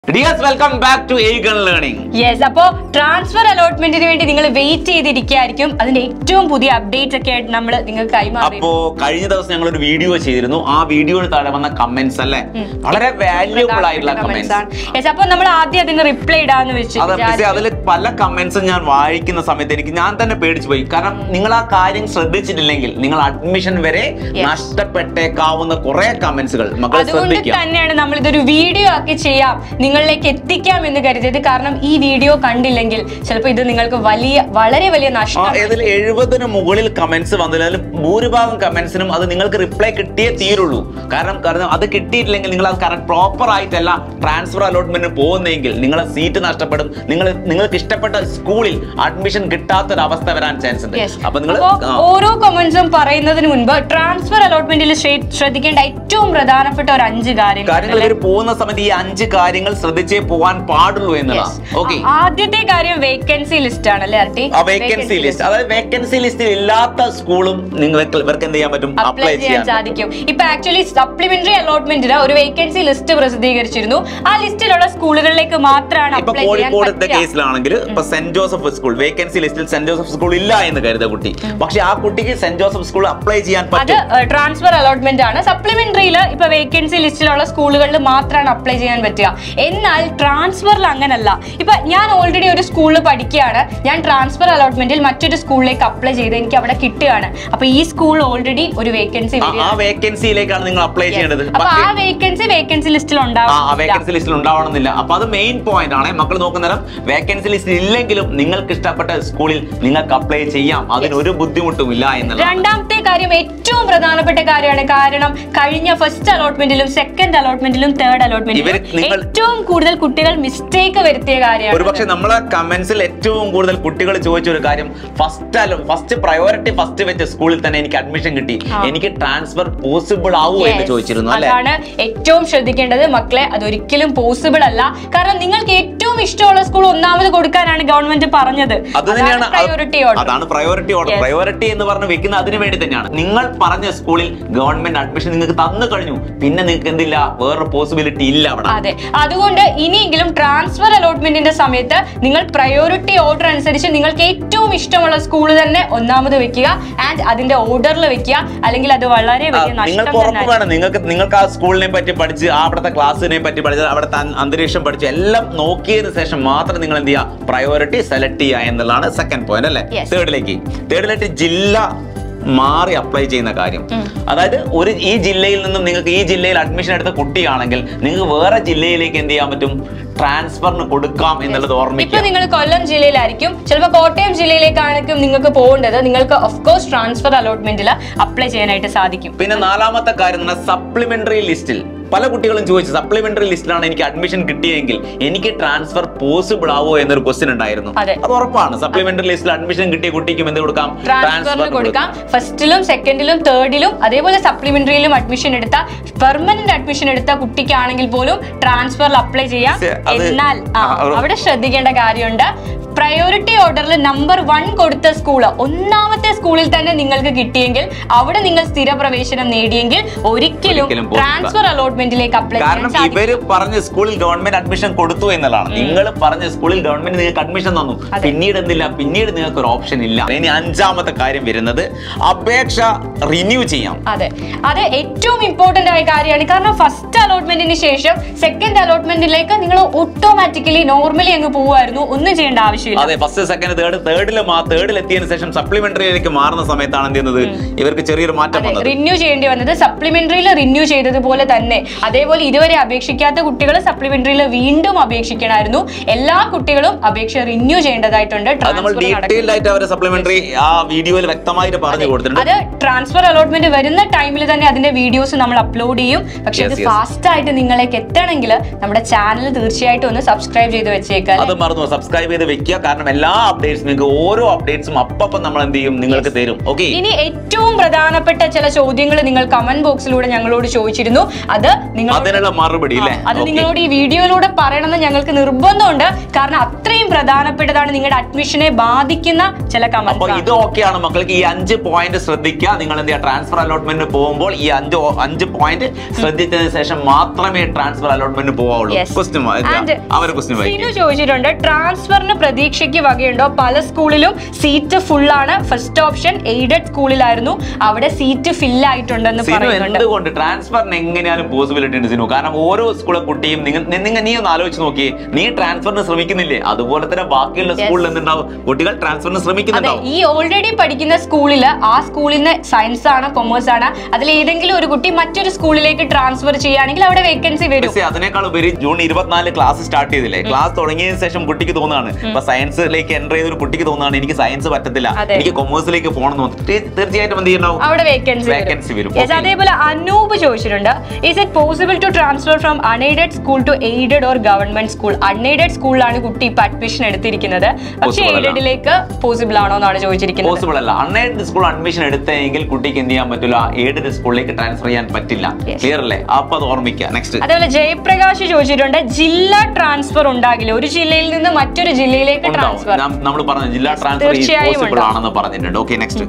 Dears welcome back to Aegon learning yes അപ്പോ transfer അലോട്ട്മെന്റിന് വേണ്ടി നിങ്ങൾ വെയിറ്റ് ചെയ്തിരിക്കുകയായിരിക്കും അതിന്റെ ഏറ്റവും പുതിയ അപ്ഡേറ്റ്സ് ഒക്കെ ആയിട്ട് നമ്മൾ നിങ്ങൾക്ക് കൈമാറി അപ്പോ കഴിഞ്ഞ ദിവസം ഞങ്ങൾ ഒരു വീഡിയോ ചെയ്തിരുന്നു ആ വീഡിയോയിൽ താഴെ വന്ന കമന്റ്സ് അല്ലേ വളരെ വാല്യൂബിൾ ആയിട്ടുള്ള കമന്റ്സ് യെസ് അപ്പൊ നമ്മൾ ആദ്യം അതിന് റിപ്ലൈ ഇടാന്ന് വെച്ച് അതെ പക്ഷേ അതിൽ പല കമന്റ്സും ഞാൻ വായിക്കുന്ന സമയത്ത് എനിക്ക് ഞാൻ തന്നെ പേടിച്ചു പോയി കാരണം നിങ്ങൾ ആ കാര്യം ശ്രദ്ധിച്ചിട്ടില്ലെങ്കിൽ നിങ്ങൾ അഡ്മിഷൻ വരെ നഷ്ടപ്പെട്ടേക്കാവുന്ന കുറെ കമന്റ്സുകൾ മക്കൾ അതുകൊണ്ട് ശ്രദ്ധിക്കുക തന്നെയാണ് നമ്മൾ ഇതൊരു വീഡിയോ ആക്കി ചെയ്യാം നിങ്ങളിലേക്ക് എത്തിക്കാം എന്ന് കരുതിയത് കാരണം ഈ വീഡിയോ കണ്ടില്ലെങ്കിൽ ചിലപ്പോൾ ഇത് നിങ്ങൾക്ക് വലിയ വളരെ വലിയ ആ നഷ്ടം ഇതിൽ എഴുപതിന് മുകളിൽ കമന്റ്സ് വന്നതിൽ അതിൽ ഭൂരിഭാഗം കമന്റ്സിനും അത് നിങ്ങൾക്ക് റിപ്ലൈ കിട്ടിയേ തീരുള്ളൂ കാരണം കാരണം അത് കിട്ടിയിട്ടില്ലെങ്കിൽ നിങ്ങൾ അത് കറക്റ്റ് പ്രോപ്പർ ആയിട്ടല്ല ട്രാൻസ്ഫർ അലോട്ട്മെന്റിന് പോകുന്നെങ്കിൽ നിങ്ങളെ സീറ്റ് നഷ്ടപ്പെടും നിങ്ങൾ നിങ്ങൾക്ക് ഇഷ്ടപ്പെട്ട സ്കൂളിൽ അഡ്മിഷൻ കിട്ടാത്തൊരു അവസ്ഥ വരാൻ ചാൻസ് ഉണ്ട് Yes. അപ്പൊ നിങ്ങൾ അപ്പോ ഓരോ കമന്റ്സും പറയുന്നതിന് മുൻപ് ട്രാൻസ്ഫർ അലോട്ട്മെന്റിൽ ശ്രദ്ധിക്കേണ്ട ഏറ്റവും പ്രധാനപ്പെട്ട ഒരു അഞ്ച് കാര്യങ്ങൾ കാര്യങ്ങൾ ഇവർ പോകുന്ന സമയത്ത് ഈ അഞ്ച് കാര്യങ്ങൾ ശ്രദ്ധിച്ചേ പോകാൻ പാടുള്ളൂ എന്നുള്ളതാണ് ഓക്കെ ആദ്യത്തെ കാര്യം വേക്കൻസി ലിസ്റ്റ് ആണ് അല്ലേ അർട്ടി ആ വേക്കൻസി ലിസ്റ്റ് അതായത് വേക്കൻസി ലിസ്റ്റിൽ ഇല്ലാത്ത സ്കൂളും നിങ്ങൾക്ക് ഇവർക്ക് എന്ത് ചെയ്യാൻ പറ്റും അപ്ലൈ ചെയ്യാൻ സാധിക്കും ഇപ്പൊ ആക്ച്വലി സപ്ലിമെന്ററി അലോട്ട്മെന്റിന് ഒരു വേക്കൻസി ലിസ്റ്റ് പ്രസിദ്ധീകരിച്ചിരുന്നു ആ ലിസ്റ്റിലുള്ള സ്കൂളുകളിലേക്ക് മാത്രമാണ് ഇപ്പൊ അപ്ലൈ ചെയ്യാൻ കോഴിക്കോടത്തെ പറ്റുക കേസിലാണെങ്കിൽ ഇപ്പൊ സെന്റ് ജോസഫ് സ്കൂൾ വേക്കൻസി ലിസ്റ്റിൽ സെന്റ് ജോസഫ് സ്കൂൾ ഇല്ല എന്ന് കരുത കുട്ടി പക്ഷെ ആ കുട്ടിക്ക് സെന്റ് ജോസഫ് സ്കൂൾ അപ്ലൈ ചെയ്യാൻ അത് പറ്റും ട്രാൻസ്ഫർ അലോട്ട്മെന്റ് ആണ് സപ്ലിമെന്ററിയിൽ ഇപ്പൊ വേക്കൻസി ലിസ്റ്റിലുള്ള സ്കൂളുകളിൽ മാത്രമാണ് അപ്ലൈ ചെയ്യാൻ പറ്റുക എന്നാൽ ട്രാൻസ്ഫറിൽ അങ്ങനല്ല ഇപ്പൊ ഞാൻ ഓൾറെഡി ഒരു സ്കൂളിൽ പഠിക്കുകയാണ് ഞാൻ ട്രാൻസ്ഫർ അലോട്ട്മെന്റിൽ മറ്റൊരു സ്കൂളിലേക്ക് അപ്ലൈ ചെയ്ത് എനിക്ക് അവിടെ കിട്ടുകയാണ് അപ്പൊ ഈ സ്കൂൾ ഓൾറെഡി ഒരു വേക്കൻസി ആ- വരിക ആ വേക്കൻസിയിലേക്കാണ് നിങ്ങൾ അപ്ലൈ ചെയ്യേണ്ടത് അപ്പൊ പക്ഷേ ആ വേക്കൻസി വേക്കൻസി ലിസ്റ്റിൽ ആ ഉണ്ടാവും വേക്കൻസി ലിസ്റ്റിൽ ഉണ്ടാവണമെന്നില്ല അപ്പൊ അത് മെയിൻ പോയിന്റ് ആണ് മക്കൾ നോക്കുന്നേരം വേക്കൻസി ലിസ്റ്റിൽ ഇല്ലെങ്കിലും നിങ്ങൾക്ക് ഇഷ്ടപ്പെട്ട സ്കൂളിൽ നിങ്ങൾക്ക് അപ്ലൈ ചെയ്യാം അതിന് ഒരു ബുദ്ധിമുട്ടും ഇല്ല എന്നുള്ളത് രണ്ടാമത്തെ കാര്യം ഏറ്റവും പ്രധാനപ്പെട്ട കാര്യമാണ് കാരണം കഴിഞ്ഞ ഫസ്റ്റ് അലോട്ട്മെന്റിലും സെക്കൻഡ് അലോട്ട്മെന്റിലും തേർഡ് ഇവര് അലോട്ട്മെന്റിലും നിങ്ങൾ- ഏറ്റവും കൂടുതൽ കുട്ടികൾ മിസ്റ്റേക്ക് വരുത്തിയ കാര്യമാണ് ഒരുപക്ഷെ നമ്മളെ കമന്റ്സിൽ ഏറ്റവും കൂടുതൽ കുട്ടികൾ ചോദിച്ച ഒരു കാര്യം ഫസ്റ്റ് അല്ല ഫസ്റ്റ് പ്രയോറിറ്റി ഫസ്റ്റ് വെച്ച സ്കൂളിൽ തന്നെ എനിക്ക് അഡ്മിഷൻ കിട്ടി എനിക്ക് ട്രാൻസ്ഫർ പോസിബിൾ ആവുമോ എന്ന് Yes. ചോദിച്ചിരുന്നു അല്ലെ അതാണ് ഏറ്റവും ശ്രദ്ധിക്കേണ്ടത് മക്കളെ അതൊരിക്കലും പോസിബിൾ അല്ല കാരണം നിങ്ങൾക്ക് ഏറ്റവും ഇഷ്ടമുള്ള സ്കൂൾ ഒന്നാമത് കൊടുക്കാനാണ് ഗവൺമെന്റ് പറഞ്ഞത് അത് തന്നെയാണ് പ്രയോറിറ്റി അത് ഓർഡർ അതാണ് പ്രയോറിറ്റി ഓർഡർ Yes. പ്രയോറിറ്റി എന്ന് പറഞ്ഞ് വെക്കുന്ന അതിന് വേണ്ടി തന്നെയാണ് നിങ്ങൾ പറഞ്ഞ സ്കൂളിൽ ഗവൺമെന്റ് അഡ്മിഷൻ നിങ്ങൾക്ക് തന്നു കഴിഞ്ഞു പിന്നെ നിങ്ങൾക്ക് എന്തില്ല വേറൊരു പോസിബിലിറ്റി ഇല്ല അവിടെ അതെ അതുകൊണ്ട് ഇനിയെങ്കിലും ട്രാൻസ്ഫർ അലോട്ട്മെന്റിന്റെ സമയത്ത് നിങ്ങൾ പ്രയോറിറ്റി ഓർഡർ അനുസരിച്ച് നിങ്ങൾക്ക് ഏറ്റവും ഇഷ്ടമുള്ള സ്കൂൾ തന്നെ ഒന്നാമത് വെക്കുക ആൻഡ് അതിന്റെ ഓർഡറിൽ വെക്കുക അല്ലെങ്കിൽ അത് വളരെ ആ, വലിയ നിങ്ങൾക്ക് നഷ്ടം ഉറപ്പ് തന്നെ വേണം നിങ്ങൾക്ക് നിങ്ങൾക്ക് ആ സ്കൂളിനെ പറ്റി പഠിച്ച് ആ അവിടുത്തെ ക്ലാസ്സിനെ പറ്റി പഠിച്ച് അവിടുത്തെ അൻ- അന്തരീക്ഷം പഠിച്ച് എല്ലാം നോക്കിയതിന് ശേഷം മാത്രം നിങ്ങൾ എന്ത് ചെയ്യുക പ്രയോറിറ്റി സെലക്ട് ചെയ്യുക എന്നുള്ളതാണ് സെക്കൻഡ് പോയിന്റ് അല്ലേ Yes. തേർഡിലേക്ക് തേർഡിലേക്ക് ജില്ല മാറി അപ്ലൈ ചെയ്യുന്ന കാര്യം അതായത് ഒരു ഈ ജില്ലയിൽ നിന്നും നിങ്ങൾക്ക് ഈ ജില്ലയിൽ അഡ്മിഷൻ എടുത്ത കുട്ടിയാണെങ്കിൽ നിങ്ങൾക്ക് വേറെ ജില്ലയിലേക്ക് എന്ത് ചെയ്യാൻ പറ്റും ട്രാൻസ്ഫറിന് കൊടുക്കാം എന്നുള്ളത് ഇപ്പൊ ഓർമ്മിക്കുക നിങ്ങൾ കൊല്ലം ജില്ലയിലായിരിക്കും ചിലപ്പോൾ കോട്ടയം ജില്ലയിലേക്കായിരിക്കും നിങ്ങൾക്ക് പോകേണ്ടത് നിങ്ങൾക്ക് ഓഫ് കോഴ്സ് ട്രാൻസ്ഫർ അലോട്ട്മെന്റിൽ അപ്ലൈ ചെയ്യാനായിട്ട് സാധിക്കും പിന്നെ നാലാമത്തെ കാര്യം എന്ന് പറഞ്ഞാൽ സപ്ലിമെന്ററി ലിസ്റ്റിൽ പല കുട്ടികളും ചോദിച്ചു സപ്ലിമെന്ററി ലിസ്റ്റിലാണ് എനിക്ക് അഡ്മിഷൻ കിട്ടിയെങ്കിൽ എനിക്ക് ട്രാൻസ്ഫർ പോസിബിൾ ആവോ എന്നൊരു ക്വസ്റ്റ്യൻ ഉണ്ടായിരുന്നു അതെ. അത് ഉറപ്പാണ് സപ്ലിമെന്ററി ലിസ്റ്റിൽ അഡ്മിഷൻ കിട്ടിയ കുട്ടിക്കും എന്ത് കൊടുക്കാം ട്രാൻസ്ഫറിന് കൊടുക്കാം ഫസ്റ്റിലും സെക്കൻഡിലും തേർഡിലും അതേപോലെ സപ്ലിമെന്ററിയിലും അഡ്മിഷൻ എടുത്ത പെർമനന്റ് അഡ്മിഷൻ എടുത്ത കുട്ടിക്കാണെങ്കിൽ പോലും ട്രാൻസ്ഫറിൽ അപ്ലൈ ചെയ്യാം ശരി, അത് എന്നാൽ ആ, ആ, ഒരു- അവിടെ ശ്രദ്ധിക്കേണ്ട കാര്യമുണ്ട് പ്രയോറിറ്റി ഓർഡറിൽ നമ്പർ വൺ കൊടുത്ത സ്കൂള് ഒന്നാമത്തെ സ്കൂളിൽ തന്നെ നിങ്ങൾക്ക് കിട്ടിയെങ്കിൽ അവിടെ നിങ്ങൾ സ്ഥിര പ്രവേശനം നേടിയെങ്കിൽ ഒരിക്കലും ഒരിക്കലും possible ട്രാൻസ്ഫർ അലോട്ട്മെന്റിലേക്ക് അപ്ലൈ ചെയ്യാൻ കാരണം സാധിക്കും ഇവര് പറഞ്ഞ സ്കൂളിൽ ഗവൺമെന്റ് അഡ്മിഷൻ കൊടുത്തു എന്നുള്ളതാണ് നിങ്ങൾ പറഞ്ഞ സ്കൂളിൽ ഗവൺമെന്റ് നിങ്ങൾക്ക് അഡ്മിഷൻ തന്നു അതെ. പിന്നീട് എന്തില്ല പിന്നീട് നിങ്ങൾക്ക് ഒരു ഓപ്ഷൻ ഇല്ല ഇനി അഞ്ചാമത്തെ കാര്യം വരുന്നത് അപേക്ഷ റിന്യൂ ചെയ്യാം അതെ അത് ഏറ്റവും ഇമ്പോർട്ടന്റ് ആയ കാര്യമാണ് കാരണം ഫസ്റ്റ് അലോട്ട്മെന്റിന് ശേഷം സെക്കൻഡ് അലോട്ട്മെന്റിലേക്ക് നിങ്ങൾ ഓട്ടോമാറ്റിക്കലി നോർമലി അങ്ങ് പോവായിരുന്നു ഒന്നും ചെയ്യേണ്ട ആവശ്യമില്ല അതെ ഫസ്റ്റ് സെക്കൻഡ് തേർഡ് തേർഡിൽ തേർഡിൽ എത്തിയതിനു ശേഷം സപ്ലിമെന്ററിയിലേക്ക് മാറുന്ന സമയത്താണ് എന്ത് ചെയ്യുന്നത് ഇവർക്ക് ചെറിയൊരു മാറ്റം അതെ വന്നത് റിന്യൂ ചെയ്യേണ്ടി വന്നത് സപ്ലിമെന്ററിയിൽ റിന്യൂ ചെയ്തതുപോലെ തന്നെ അതേപോലെ ഇതുവരെ അപേക്ഷിക്കാത്ത കുട്ടികൾ സപ്ലിമെന്ററിയിൽ വീണ്ടും അപേക്ഷിക്കണമായിരുന്നു എല്ലാ കുട്ടികളും അപേക്ഷ റിന്യൂ ചെയ്യേണ്ടതായിട്ടുണ്ട് അത് നമ്മൾ ട്രാൻസ്ഫർ നടക്കും ഡീറ്റെയിൽഡ് ആയിട്ട് അവരെ സപ്ലിമെന്ററി ആ വീഡിയോയിൽ വ്യക്തമായിട്ട് പറഞ്ഞു കൊടുത്തിട്ടുണ്ട് അത് ട്രാൻസ്ഫർ അലോട്ട്മെന്റ് വരുന്ന ടൈമിൽ തന്നെ അതിന്റെ വീഡിയോസ് നമ്മൾ അപ്ലോഡ് ചെയ്യും പക്ഷെ Yes, ഇത് yes. ഫാസ്റ്റ് ആയിട്ട് നിങ്ങളിലേക്ക് എത്തണമെങ്കിൽ നമ്മുടെ ചാനൽ തീർച്ചയായിട്ടും ഒന്ന് സബ്സ്ക്രൈബ് ചെയ്ത് വെച്ചേക്കാം അത് മറന്നു സബ്സ്ക്രൈബ് ചെയ്ത് വെക്കുക ശ്രദ്ധിക്കുക കാരണം എല്ലാ അപ്ഡേറ്റ്സും നിങ്ങൾക്ക് ഓരോ അപ്ഡേറ്റ്സും അപ്പം നമ്മൾ എന്ത് ചെയ്യും നിങ്ങൾക്ക് തരും ഓക്കെ ഇനി ഏറ്റവും പ്രധാനപ്പെട്ട ചില ചോദ്യങ്ങൾ നിങ്ങൾ കമന്റ് ബോക്സിലൂടെ ഞങ്ങളോട് ചോദിച്ചിരുന്നു അത് നിങ്ങൾ അതിനുള്ള മറുപടി അല്ലേ അത് Okay. നിങ്ങളോട് ഈ വീഡിയോയിലൂടെ പറയണമെന്ന് ഞങ്ങൾക്ക് നിർബന്ധമുണ്ട് കാരണം അത്രയും പ്രധാനപ്പെട്ടതാണ് നിങ്ങളുടെ അഡ്മിഷനെ ബാധിക്കുന്ന ചില അപ്പൊ കമന്റ് ഇത് ഓക്കെയാണ് മക്കൾക്ക് ഈ അഞ്ച് പോയിന്റ് ശ്രദ്ധിക്കുക നിങ്ങൾ എന്ത് ചെയ്യുക ട്രാൻസ്ഫർ അലോട്ട്മെന്റിന് പോകുമ്പോൾ ഈ അഞ്ച് ഓ- അഞ്ച് പോയിന്റ് ശ്രദ്ധിച്ചതിന് ശേഷം മാത്രമേ ട്രാൻസ്ഫർ അലോട്ട്മെന്റിന് പോവാവുള്ളൂ Yes. ക്വസ്റ്റ്യൻ And അവരെ ക്വസ്റ്റ്യൻ സിനു വായിക്കും ചോദിച്ചിട്ടുണ്ട് ട്രാൻസ്ഫറിന് പ്രതീക്ഷയ്ക്ക് വകയുണ്ടോ പല സ്കൂളിലും സീറ്റ് ഫുൾ ആണ് ഫസ്റ്റ് ഓപ്ഷൻ എയ്ഡഡ് സ്കൂളിലായിരുന്നു അവിടെ സീറ്റ് ഫിൽ ആയിട്ടുണ്ടെന്ന് സിനു പറയുന്നുണ്ട് എന്തുകൊണ്ട് ട്രാൻസ്ഫറിന് എങ്ങനെയാണ് പോസിബിലിറ്റി ഉണ്ട് സിനു കാരണം ഓരോ സ്കൂളിലെ കുട്ടിയും നിങ്ങൾ നിങ്ങൾ നീ ഒന്ന് ആലോചിച്ച് നോക്കി നീ ട്രാൻസ്ഫറിന് ശ്രമിക്കുന്നില്ലേ അതുപോലെ തന്നെ ബാക്കിയുള്ള സ്കൂളിൽ എന്തുണ്ടാവും കുട്ടികൾ ട്രാൻസ്ഫറിന് അതെ ശ്രമിക്കുന്നുണ്ടാവും ഈ ഓൾറെഡി പഠിക്കുന്ന സ്കൂളിൽ ആ സ്കൂളിന് സയൻസ് ആണ് കൊമേഴ്സ് ആണ് അതിൽ ഏതെങ്കിലും ഒരു കുട്ടി മറ്റൊരു സ്കൂളിലേക്ക് ട്രാൻസ്ഫർ ചെയ്യുകയാണെങ്കിൽ അവിടെ വേക്കൻസി വരും പക്ഷേ അതിനേക്കാൾ ഉപരി ജൂൺ ഇരുപത്തിനാല് ക്ലാസ് സ്റ്റാർട്ട് ചെയ്തില്ലേ ക്ലാസ് തുടങ്ങിയതിനു ശേഷം കുട്ടിക്ക് തോന്നുകയാണ് ഇപ്പൊ സയൻസിലേക്ക് എൻ്റർ ചെയ്ത ഒരു കുട്ടിക്ക് തോന്നുകയാണ് എനിക്ക് സയൻസ് പറ്റത്തില്ല അതെ. എനിക്ക് കൊമേഴ്സിലേക്ക് പോകണം എന്ന് തോന്നുന്നു തീ- തീർച്ചയായിട്ടും എന്ത് ചെയ്യണ്ടാവും അവിടെ വേക്കൻസി Vacancy വരും. Yes, Okay. അതേപോലെ അനൂപ് ചോദിച്ചിട്ടുണ്ട് is it possible to transfer from unaided school to aided or government school unaided സ്കൂളിലാണ് കുട്ടി ഇപ്പൊ അഡ്മിഷൻ എടുത്തിരിക്കുന്നത് പക്ഷേ Possible അല്ല. എയ്ഡഡിലേക്ക് പോസിബിൾ ആണോ എന്നാണ് ചോദിച്ചിരിക്കുന്നത് പോസിബിൾ അല്ല അൺഎയ്ഡഡ് സ്കൂൾ അഡ്മിഷൻ എടുത്തെങ്കിൽ കുട്ടിക്ക് എന്ത് ചെയ്യാൻ പറ്റില്ല എയ്ഡഡ് സ്കൂളിലേക്ക് ട്രാൻസ്ഫർ ചെയ്യാൻ പറ്റില്ല Yes. ക്ലിയർ അല്ലേ അപ്പൊ അത് ഓർമ്മിക്കുക നെക്സ്റ്റ് അതേപോലെ ജയപ്രകാശ് ചോദിച്ചിട്ടുണ്ട് ജില്ലാ ട്രാൻസ്ഫർ ഉണ്ടാകില്ല ഒരു ജില്ലയിൽ നിന്ന് മറ്റൊരു ജില്ലയിലേക്ക് ട്രാൻസ്ഫർ നമ്മൾ പറഞ്ഞു ജില്ലാ ട്രാൻസ്ഫർ തീർച്ചയായും പോസിബിൾ ഉണ്ടാവും. ആണെന്ന് പറഞ്ഞിട്ടുണ്ട് ഓക്കെ നെക്സ്റ്റ്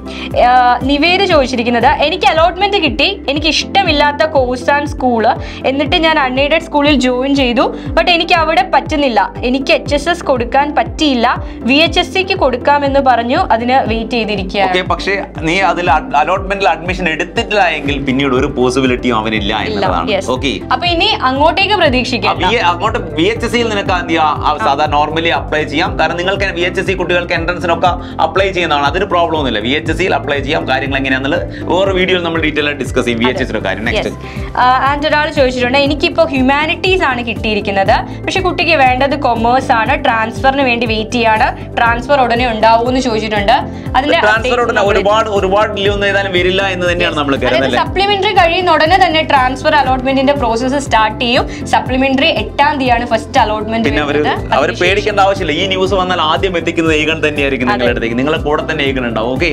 നിവേദ് ചോദിച്ചിരിക്കുന്നത് എനിക്ക് അലോട്ട്മെന്റ് കിട്ടി എനിക്ക് ഇഷ്ടമില്ലാത്ത കോഴ്സ് ആൻഡ് സ്കൂള് എന്നിട്ട് ഞാൻ അൺഎയ്ഡഡ് സ്കൂളിൽ ജോയിൻ ചെയ്തു ബട്ട് എനിക്ക് അവിടെ പറ്റുന്നില്ല എനിക്ക് എച്ച് എസ് എസ് കൊടുക്കാൻ പറ്റിയില്ല വി എച്ച് എസ് സിക്ക് കൊടുക്കാമെന്ന് പറഞ്ഞു അതിന് വെയിറ്റ് ചെയ്തിരിക്കുകയാണ് ഓക്കെ പക്ഷേ നീ അതിൽ അലോട്ട്മെന്റിൽ അഡ്മിഷൻ എടുത്തിട്ടില്ല എങ്കിൽ പിന്നീട് ഒരു പോസിബിലിറ്റിയും അവനില്ല ഇല്ല എന്നുള്ളതാണ് യെസ് ഓക്കെ അപ്പൊ ഇനി അങ്ങോട്ടേക്ക് പ്രതീക്ഷിക്കാം അങ്ങോട്ട് വി എച്ച് എസ് സിയിൽ നിനക്ക് എന്ത് ചെയ്യാം ആ, സാധാരണ നോർമലി അപ്ലൈ ചെയ്യാം കാരണം നിങ്ങൾക്ക് വി എച്ച് എസ് സി കുട്ടികൾക്ക് എൻട്രൻസിനൊക്കെ അപ്ലൈ ചെയ്യുന്നതാണ് അതിന് പ്രോബ്ലം ഒന്നുമില്ല വി എച്ച് എസ് സിയിൽ അപ്ലൈ ചെയ്യാം കാര്യങ്ങൾ എങ്ങനെയാണെന്നുള്ളത് വേറെ വീഡിയോയിൽ നമ്മൾ ഡീറ്റെയിൽ ആയിട്ട് ഡിസ്കസ് ചെയ്യും വി എച്ച് എസിന്റെ കാര്യം നെക്സ്റ്റ് ആൻഡ് ഒരാൾ ചോദിച്ചിട്ടുണ്ട് എനിക്കിപ്പോ ഹ്യൂമാനിറ്റീസ് ആണ് കിട്ടിയിരിക്കുന്നത് പക്ഷെ കുട്ടിക്ക് വേണ്ടത് കൊമേഴ്സ് ആണ് ട്രാൻസ്ഫറിന് വേണ്ടി വെയിറ്റ് ചെയ്യാണ് ട്രാൻസ്ഫർ ഉടനെ ഉണ്ടാവും എന്ന് ചോദിച്ചിട്ടുണ്ട് അതിന്റെ ട്രാൻസ്ഫർ updates നമ്മള് ഒരുപാട് ഒരുപാട് ഡിലേ ഒന്നും ഏതായാലും വരില്ല എന്ന് തന്നെയാണ് നമ്മൾ അതായത് കരുതുന്നത് സപ്ലിമെന്ററി കഴിയുന്ന ഉടനെ തന്നെ ട്രാൻസ്ഫർ അലോട്ട്മെന്റിന്റെ പ്രോസസ്സ് സ്റ്റാർട്ട് ചെയ്യും സപ്ലിമെന്ററി എട്ടാം തീയതിയാണ് ഫസ്റ്റ് അലോട്ട്മെന്റ് പിന്നെ അവര് അവര് പേടിക്കേണ്ട ആവശ്യമില്ല ഈ ന്യൂസ് വന്നാൽ ആദ്യം എത്തിക്കുന്നത് ഏകൺ തന്നെയായിരിക്കും നിങ്ങളുടെ അടുത്തേക്ക് നിങ്ങളെ കൂടെ തന്നെ ഏകൺ ഉണ്ടാവും ഓക്കെ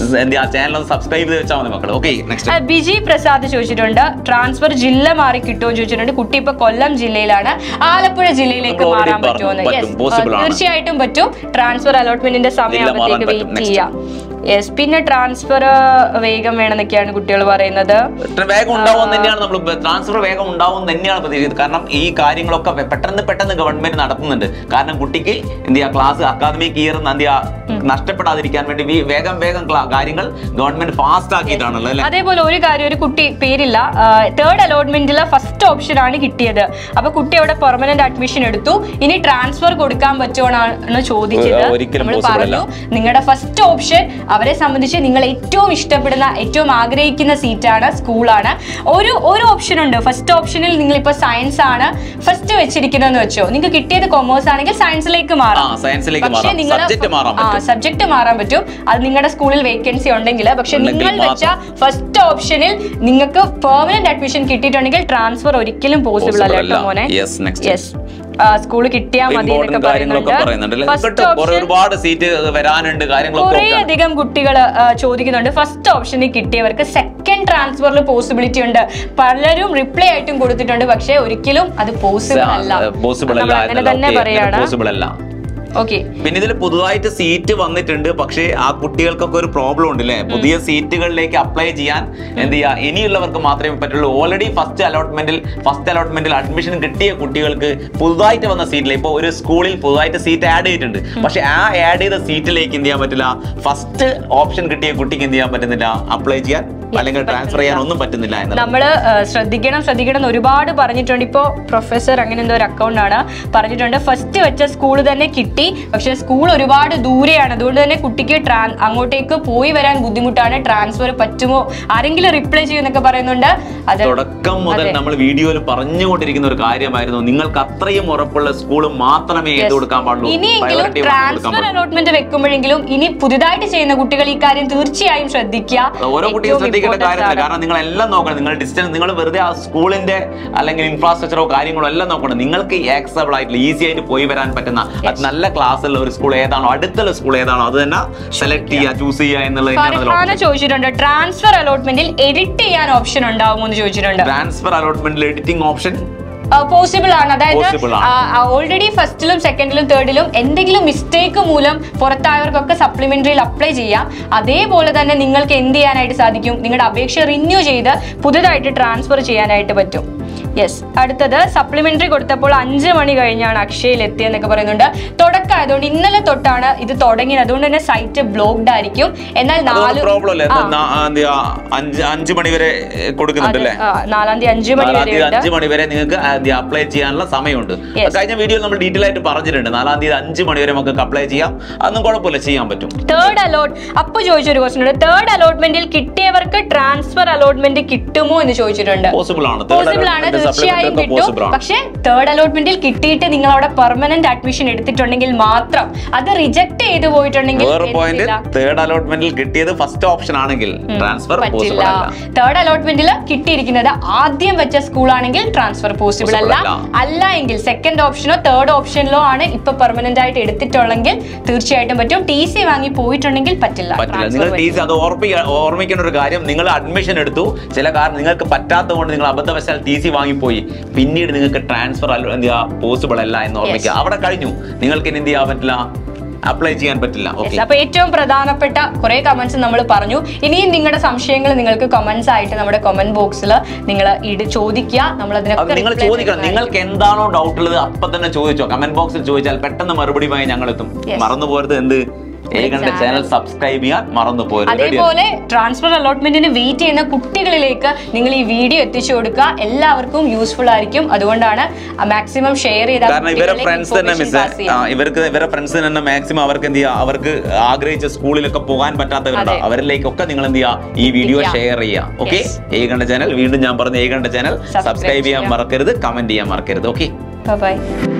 ആ ചാനൽ ഒന്ന് സബ്സ്ക്രൈബ് ചെയ്ത് വെച്ചാൽ മതി മക്കൾ ഓക്കെ നെക്സ്റ്റ് ബിജി പ്രസാദ് ചോദിച്ചിട്ടുണ്ട് ട്രാൻസ്ഫർ ജില്ല മാറി കിട്ടുമോ എന്ന് ചോദിച്ചിട്ടുണ്ട് കുട്ടി ഇപ്പൊ കൊല്ലം ജില്ലയിലാണ് ആലപ്പുഴ ജില്ലയിലേക്ക് നമ്മൾ already മാറാൻ പറഞ്ഞു, പറ്റുമോ പറ്റും, യെസ് possible ആണ്. തീർച്ചയായിട്ടും പറ്റും ട്രാൻസ്ഫർ അലോട്ട്മെന്റിന്റെ ജില്ല മാറാൻ സമയമാകുമ്പോഴത്തേക്ക് പറ്റും. Wait Next. ചെയ്യാം യെസ് പിന്നെ ട്രാൻസ്ഫർ വേഗം വേണമെന്നൊക്കെയാണ് കുട്ടികൾ പറയുന്നത് ഇത്ര വേഗം ഉണ്ടാവും തന്നെയാണ് നമ്മൾ ട്രാൻസ്ഫർ വേഗം ഉണ്ടാവും തന്നെയാണ് പ്രതീക്ഷിക്കുന്നത് കാരണം ഈ കാര്യങ്ങളൊക്കെ പെ- പെട്ടെന്ന് പെട്ടെന്ന് ഗവൺമെന്റ് നടത്തുന്നുണ്ട് കാരണം കുട്ടിക്ക് എന്ത് ചെയ്യാ ക്ലാസ് അക്കാദമിക് ഇയർ എന്ത് ചെയ്യാ നഷ്ടപ്പെടാതിരിക്കാൻ വേണ്ടി വി- വേഗം വേഗം ക്ലാ- കാര്യങ്ങൾ ഗവൺമെന്റ് ഫാസ്റ്റ് ആക്കിയിട്ടാണല്ലോ അല്ലെ അതേപോലെ ഒരു കാര്യം ഒരു കുട്ടി പേരില്ല തേർഡ് അലോട്ട്മെന്റിലെ ഫസ്റ്റ് ഓപ്ഷൻ ആണ് കിട്ടിയത് അപ്പൊ കുട്ടി അവിടെ പെർമനന്റ് അഡ്മിഷൻ എടുത്തു ഇനി ട്രാൻസ്ഫർ കൊടുക്കാൻ പറ്റുമോന്നാണ് ചോദിച്ചത് ഒ- ഒരിക്കലും നമ്മൾ possible പറഞ്ഞു നിങ്ങളുടെ ഫസ്റ്റ് ഓപ്ഷൻ അവരെ സംബന്ധിച്ച് നിങ്ങൾ ഏറ്റവും ഇഷ്ടപ്പെടുന്ന ഏറ്റവും ആഗ്രഹിക്കുന്ന സീറ്റാണ് സ്കൂളാണ് ഒരു ഒരു ഓപ്ഷൻ ഉണ്ട് ഫസ്റ്റ് ഓപ്ഷനിൽ നിങ്ങൾ ഇപ്പൊ സയൻസ് ആണ് ഫസ്റ്റ് വെച്ചിരിക്കുന്നതെന്ന് വെച്ചോ നിങ്ങൾക്ക് കിട്ടിയത് കൊമേഴ്സ് ആണെങ്കിൽ സയൻസിലേക്ക് ആ മാറാം സയൻസിലേക്ക് പക്ഷേ മാറാം നിങ്ങള് സബ്ജക്ട് മാറാൻ ആ പറ്റും സബ്ജക്ട് മാറാൻ പറ്റും അത് നിങ്ങളുടെ സ്കൂളിൽ വേക്കൻസി ഉണ്ടെങ്കിൽ പക്ഷെ ഉണ്ടെങ്കിൽ നിങ്ങൾ വെച്ച ഫസ്റ്റ് ഓപ്ഷനിൽ നിങ്ങൾക്ക് പെർമനന്റ് അഡ്മിഷൻ കിട്ടിയിട്ടുണ്ടെങ്കിൽ ട്രാൻസ്ഫർ ഒരിക്കലും പോസിബിൾ അല്ല കേട്ടോ മോനെ യെസ് നെക്സ്റ്റ് യെസ് സ്കൂൾ കിട്ടിയാൽ മതി എന്നൊക്കെ ഇമ്പോർട്ടന്റ് കാര്യങ്ങളൊക്കെ പറയുന്നുണ്ട് പറയുന്നുണ്ട് ഫസ്റ്റ് കിട്ടും കുറെ ഓപ്ഷൻ ഒരുപാട് സീറ്റ് വരാനുണ്ട് കാര്യങ്ങളൊക്കെ കുറേ okay ആണ്. അധികം കുട്ടികൾ ചോദിക്കുന്നുണ്ട് ഫസ്റ്റ് ഓപ്ഷനിൽ കിട്ടിയവർക്ക് സെക്കൻഡ് ട്രാൻസ്ഫറിൽ പോസിബിലിറ്റി ഉണ്ട് പലരും റിപ്ലൈ ആയിട്ടും കൊടുത്തിട്ടുണ്ട് പക്ഷേ ഒരിക്കലും അത് പോസിബിൾ അല്ല പോസിബിൾ നമ്മൾ അല്ല അങ്ങനെ തന്നെ പറയാണ് പോസിബിൾ അല്ല ഓക്കെ പിന്നെ ഇതിൽ പുതുതായിട്ട് സീറ്റ് വന്നിട്ടുണ്ട് പക്ഷേ ആ കുട്ടികൾക്കൊക്കെ ഒരു പ്രോബ്ലം ഉണ്ട് അല്ലേ പുതിയ സീറ്റുകളിലേക്ക് അപ്ലൈ ചെയ്യാൻ എന്ത് ചെയ്യാ ഇനിയുള്ളവർക്ക് മാത്രമേ പറ്റുള്ളൂ ഓൾറെഡി ഫസ്റ്റ് അലോട്ട്മെന്റിൽ ഫസ്റ്റ് അലോട്ട്മെന്റിൽ അഡ്മിഷൻ കിട്ടിയ കുട്ടികൾക്ക് പുതുതായിട്ട് വന്ന സീറ്റിൽ ഇപ്പോൾ ഒരു സ്കൂളിൽ പുതുതായിട്ട് സീറ്റ് ആഡ് ചെയ്തിട്ടുണ്ട് പക്ഷേ ആ ആഡ് ചെയ്ത സീറ്റിലേക്ക് എന്ത് ചെയ്യാൻ പറ്റില്ല ഫസ്റ്റ് ഓപ്ഷൻ കിട്ടിയ കുട്ടിക്ക് എന്ത് ചെയ്യാൻ പറ്റുന്നില്ല അപ്ലൈ ചെയ്യാൻ അല്ലെങ്കിൽ ട്രാൻസ്ഫർ ചെയ്യാൻ ഒന്നും പറ്റുന്നില്ല എന്നുള്ളത് നമ്മൾ ശ്രദ്ധിക്കണം ശ്രദ്ധിക്കണം എന്ന് ഒരുപാട് പറഞ്ഞിട്ടുണ്ട് ഇപ്പോൾ പ്രൊഫസർ അങ്ങനെ എന്തോ ഒരു അക്കൗണ്ട് ആണ് പറഞ്ഞിട്ടുണ്ട് ഫസ്റ്റ് വെച്ച സ്കൂൾ തന്നെ കിട്ടി പക്ഷെ സ്കൂൾ ഒരുപാട് ദൂരെയാണ് അതുകൊണ്ട് തന്നെ കുട്ടിക്ക് ട്രാൻ അങ്ങോട്ടേക്ക് പോയി വരാൻ ബുദ്ധിമുട്ടാണ് ട്രാൻസ്ഫർ പറ്റുമോ ആരെങ്കിലും റിപ്ലൈ ചെയ്യുമെന്നൊക്കെ പറയുന്നുണ്ട് അത് തുടക്കം മുതൽ അതെ. നമ്മൾ വീഡിയോയിൽ പറഞ്ഞുകൊണ്ടിരിക്കുന്ന ഒരു കാര്യമായിരുന്നു നിങ്ങൾക്ക് അത്രയും ഉറപ്പുള്ള സ്കൂൾ മാത്രമേ ഏത് കൊടുക്കാൻ പാടുള്ളൂ ഇനിയെങ്കിലും Priority മാത്രമേ കൊടുക്കാൻ ട്രാൻസ്ഫർ അലോട്ട്മെന്റ് വെക്കുമ്പോഴെങ്കിലും ഇനി പുതുതായിട്ട് ചെയ്യുന്ന കുട്ടികൾ ഈ കാര്യം തീർച്ചയായും ശ്രദ്ധിക്കുക ഓരോ കുട്ടിയും ഏറ്റവും പേടിക്കേണ്ട Important കാര്യമില്ല ആണ്. കാരണം നിങ്ങൾ എല്ലാം നോക്കണം നിങ്ങൾ ഡിസ്റ്റൻസ് നിങ്ങൾ വെറുതെ ആ സ്കൂളിന്റെ അല്ലെങ്കിൽ ഇൻഫ്രാസ്ട്രക്ചറോ കാര്യങ്ങളോ എല്ലാം നോക്കണം നിങ്ങൾക്ക് ആക്സബിൾ ആയിട്ടുള്ള ഈസി ആയിട്ട് പോയി വരാൻ പറ്റുന്ന അത് നല്ല ക്ലാസ്സുള്ള ഒരു സ്കൂൾ ഏതാണോ അടുത്തുള്ള സ്കൂൾ ഏതാണോ അത് തന്നെ സെലക്ട് ചെയ്യുക ചൂസ് ചെയ്യുക എന്നുള്ളത് തന്നെയാണ് അതിൽ ഫർഹാന ചോദിച്ചിട്ടുണ്ട് ട്രാൻസ്ഫർ അലോട്ട്മെന്റിൽ എഡിറ്റ് ചെയ്യാൻ ഓപ്ഷൻ ഉണ്ടാവുമോ എന്ന് ചോദിച്ചിട്ടുണ്ട് ട്രാൻസ്ഫർ അലോട്ട്മെന്റിൽ എഡിറ്റിംഗ് ഓപ്ഷൻ പോസിബിൾ ആണ് അതായത് Possible ആണ്. ഓൾറെഡി ഫസ്റ്റിലും സെക്കൻഡിലും തേർഡിലും എന്തെങ്കിലും മിസ്റ്റേക്ക് മൂലം പുറത്തായവർക്കൊക്കെ സപ്ലിമെന്ററിയിൽ അപ്ലൈ ചെയ്യാം അതേപോലെ തന്നെ നിങ്ങൾക്ക് എന്ത് ചെയ്യാനായിട്ട് സാധിക്കും നിങ്ങളുടെ അപേക്ഷ റിന്യൂ ചെയ്ത് പുതുതായിട്ട് ട്രാൻസ്ഫർ ചെയ്യാനായിട്ട് പറ്റും യെസ് അടുത്തത് സപ്ലിമെന്ററി കൊടുത്തപ്പോൾ അഞ്ച് മണി കഴിഞ്ഞാണ് അക്ഷയയിൽ എത്തിയെന്നൊക്കെ പറയുന്നുണ്ട് തുടക്കമായതുകൊണ്ട് ഇന്നലെ തൊട്ടാണ് ഇത് തുടങ്ങിയത് അതുകൊണ്ട് തന്നെ സൈറ്റ് ബ്ലോക്ക്ഡ് ആയിരിക്കും എന്നാൽ നാല് പ്രോബ്ലം അല്ലേ ആ, എന്താ, ആ, എന്ത് ചെയ്യാ, അഞ്ച് അഞ്ച് മണി വരെ കൊടുക്കുന്നുണ്ട് അതെ, അല്ലേ ആ, നാലാം തീയതി അഞ്ച് മണി നാലാം വരെ തീയതി ഉണ്ട് അഞ്ച് മണി വരെ നിങ്ങൾക്ക് അപ്ലൈ ചെയ്യാനുള്ള സമയമുണ്ട് Yes. കഴിഞ്ഞ വീഡിയോയിൽ നമ്മൾ ഡീറ്റെയിൽ ആയിട്ട് പറഞ്ഞിട്ടുണ്ട് നാലാം തീയതി അഞ്ച് മണി വരെ നമുക്ക് അപ്ലൈ ചെയ്യാം അതൊന്നും കുഴപ്പമില്ല ചെയ്യാൻ പറ്റും തേർഡ് അലോട്ട് അപ്പൊ ചോദിച്ചൊരു ക്വസ്റ്റൻ ഉണ്ട് തേർഡ് അലോട്ട്മെന്റിൽ കിട്ടിയവർക്ക് ട്രാൻസ്ഫർ അലോട്ട്മെന്റ് കിട്ടുമോ എന്ന് ചോദിച്ചിട്ടുണ്ട് പോസിബിൾ ആണ് Third പോസിബിൾ ആണ് allotment, തീർച്ചയായും supplement ഒക്കെ കിട്ടും possible ആണ്. പക്ഷെ തേർഡ് അലോട്ട്മെന്റിൽ കിട്ടിയിട്ട് നിങ്ങൾ അവിടെ പെർമനന്റ് അഡ്മിഷൻ എടുത്തിട്ടുണ്ടെങ്കിൽ മാത്രം അത് റിജക്ട് ചെയ്തു പോയിട്ടുണ്ടെങ്കിൽ വേറെ പോയിന്റ് എന്തില്ല? തേർഡ് അലോട്ട്മെന്റിൽ കിട്ടിയത് ഫസ്റ്റ് ഓപ്ഷൻ ആണെങ്കിൽ ട്രാൻസ്ഫർ പറ്റില്ല പോസിബിൾ അല്ല തേർഡ് അലോട്ട്മെന്റിൽ കിട്ടിയിരിക്കുന്നത് ആദ്യം വെച്ച സ്കൂൾ ആണെങ്കിൽ ട്രാൻസ്ഫർ പോസിബിൾ Possible അല്ല അല്ല. അല്ല എങ്കിൽ സെക്കൻഡ് ഓപ്ഷനോ തേർഡ് ഓപ്ഷനിലോ ആണ് ഇപ്പൊ പെർമനന്റ് ആയിട്ട് എടുത്തിട്ടുള്ളെങ്കിൽ തീർച്ചയായിട്ടും പറ്റും ടി സി വാങ്ങി പോയിട്ടുണ്ടെങ്കിൽ പറ്റില്ല പറ്റില്ല Transfer നിങ്ങൾ പറ്റില്ല. ടീച്ചർ അത് ഓർപ്പിക്ക ഓർമ്മിക്കേണ്ട ഒരു കാര്യം നിങ്ങൾ അഡ്മിഷൻ എടുത്തു ചില കാരണം നിങ്ങൾക്ക് പറ്റാത്തത് കൊണ്ട് നിങ്ങൾ അബദ്ധവശാൽ ടി സി വാങ്ങിപ്പോയി പിന്നീട് നിങ്ങൾക്ക് ട്രാൻസ്ഫർ പോസിബിൾ അല്ല എന്ന് ഓർമ്മിക്കുക അവിടെ കഴിഞ്ഞു നിങ്ങൾക്ക് ഇനി എന്ത് ചെയ്യാൻ പറ്റില്ല അപ്ലൈ ചെയ്യാൻ പറ്റില്ല ഓക്കെ Yes, അപ്പൊ ഏറ്റവും പ്രധാനപ്പെട്ട കുറെ കമന്റ്സ് നമ്മൾ പറഞ്ഞു ഇനിയും നിങ്ങളുടെ സംശയങ്ങൾ നിങ്ങൾക്ക് കമന്റ്സ് ആയിട്ട് നമ്മുടെ കമന്റ് ബോക്സിൽ നിങ്ങൾ ഇട് ചോദിക്കുക നമ്മൾ അത് അതിനൊക്കെ നിങ്ങൾ reply ചോദിക്കണം തരുന്നതായിരിക്കും. നിങ്ങൾക്ക് എന്താണോ ഡൗട്ട് ഉള്ളത് അപ്പൊ തന്നെ ചോദിച്ചോ കമന്റ് ബോക്സിൽ ചോദിച്ചാൽ പെട്ടെന്ന് മറുപടിയുമായി ഞങ്ങൾ എത്തും Yes. മറന്നു പോരുത് എന്ത് ഏകണ്ട channel. ചാനൽ സബ്സ്ക്രൈബ് ചെയ്യാൻ മറന്നു പോരുത് Ready അല്ലേ? അതേപോലെ ട്രാൻസ്ഫർ അലോട്ട്മെന്റിന് വെയിറ്റ് ചെയ്യുന്ന കുട്ടികളിലേക്ക് നിങ്ങൾ ഈ വീഡിയോ എത്തിച്ചു കൊടുക്കുക എല്ലാവർക്കും യൂസ്ഫുൾ ആയിരിക്കും അതുകൊണ്ടാണ് മാക്സിമം ഷെയർ ചെയ്ത കാരണം ഇവരെ ഫ്രണ്ട്സ് തന്നെ മിസ് ഇവർക്ക് ഇവരെ ഫ്രണ്ട്സ് തന്നെ മാക്സിമം അവർക്ക് എന്ത് ചെയ്യുക അവർക്ക് ആഗ്രഹിച്ച സ്കൂളിലൊക്കെ പോകാൻ പറ്റാത്തവരുണ്ട് അതെ. അവരിലേക്കൊക്കെ നിങ്ങൾ എന്ത് ചെയ്യുക ഈ വീഡിയോ എത്തിക്കുക. ഷെയർ ചെയ്യുക ഓക്കെ Yes. ഏകണ്ട ചാനൽ വീണ്ടും ഞാൻ പറഞ്ഞ ഏകണ്ട ചാനൽ Subscribe സബ്സ്ക്രൈബ് ചെയ്യാൻ ചെയ്യുക. മറക്കരുത് കമന്റ് ചെയ്യാൻ മറക്കരുത് ഓക്കെ ബൈ